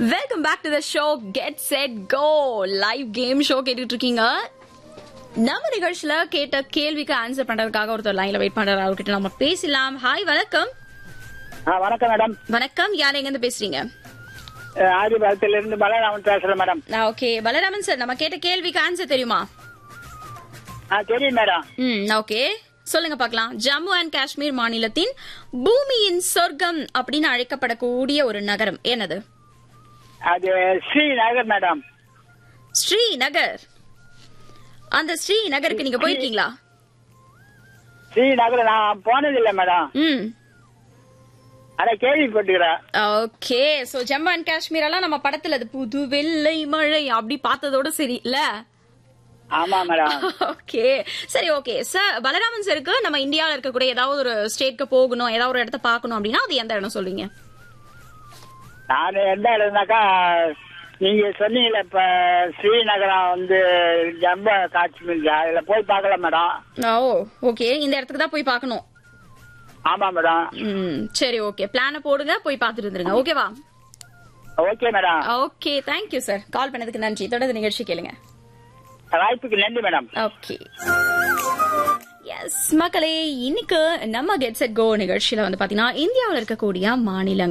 welcome back to the show get set go live game show கேட்டுட்டு இருக்கீங்க நம்ம நிகழ்ச்சியில கேட்ட கேள்விக்கு ஆன்சர் பண்றதுக்காக ஒருத்தர் லைன்ல வெயிட் பண்றாரு அவர்கிட்ட நம்ம பேசலாம் ஹாய் வணக்கம் ஆ, வணக்கம் மேடம் வணக்கம் யார் எங்க இருந்து பேசுறீங்க அஹ், ஆதிபாகத்துல இருந்து பலராமன் பேசுறேன் மேடம் ஓகே பலராமன் சார் நம்ம கேட்ட கேள்விக்கு ஆன்சர் தெரியுமா ஆ தெரியும் மேடம் ம் ஓகே சொல்லுங்க பார்க்கலாம் ஜம்மு அண்ட் காஷ்மீர் மாநிலத்தின் பூமியின் சொர்க்கம் அப்படின்னு அழைக்கப்படக்கூடிய ஒரு நகரம் என்னது அது ஸ்ரீநகர் மேடம் ஸ்ரீநகர் அந்த ஸ்ரீநகருக்கு நீங்க போயிருக்கீங்களா ஸ்ரீநகர் நான் போனதில்லை மேடம் ம் ஆனா கேள்விப்பட்டுக்கிறேன் okay so Jammu and Kashmir எல்லாம் நம்ம படத்துல அது புது வெள்ளை மழை அப்படி பார்த்ததோட சரி இல்ல ஆமா மேடம் ஓகே சரி ஓகே சார் பலராமன் சருக்கு நம்ம இந்தியாவில் இருக்கக்கூடிய ஏதாவது ஒரு ஸ்டேட்க்கு போகணும் ஏதாவது ஒரு இடத்த பார்க்கணும் அப்படின்னா அது எந்த இடம் சொல்றீங்க நான் எந்த இடம்னாக்கா நீங்க சொன்னீங்கல்ல இப்ப ஸ்ரீநகரம் வந்து ஜம்மு காஷ்மீர் அதுல போய் பார்க்கலாம் மேடம் ஓ ஓகே இந்த இடத்துக்கு தான் போய் பார்க்கணும் ஆமா மேடம் ம் சரி ஓகே பிளான போடுங்க போய் பார்த்துட்டு வந்துருங்க ஓகேவா okay madam okay thank you sir call பண்ணதுக்கு நன்றி தொடர்ந்து நிகழ்ச்சி கேளுங்க வாய்ப்புக்கு நன்றி மேடம் ஓகே எஸ் மக்களே இன்னைக்கு நம்ம கெட் செட் கோ நிகழ்ச்சியில வந்து பாத்தீங்கன்னா இந்தியாவில் இருக்கக்கூடிய மாநிலங்கள்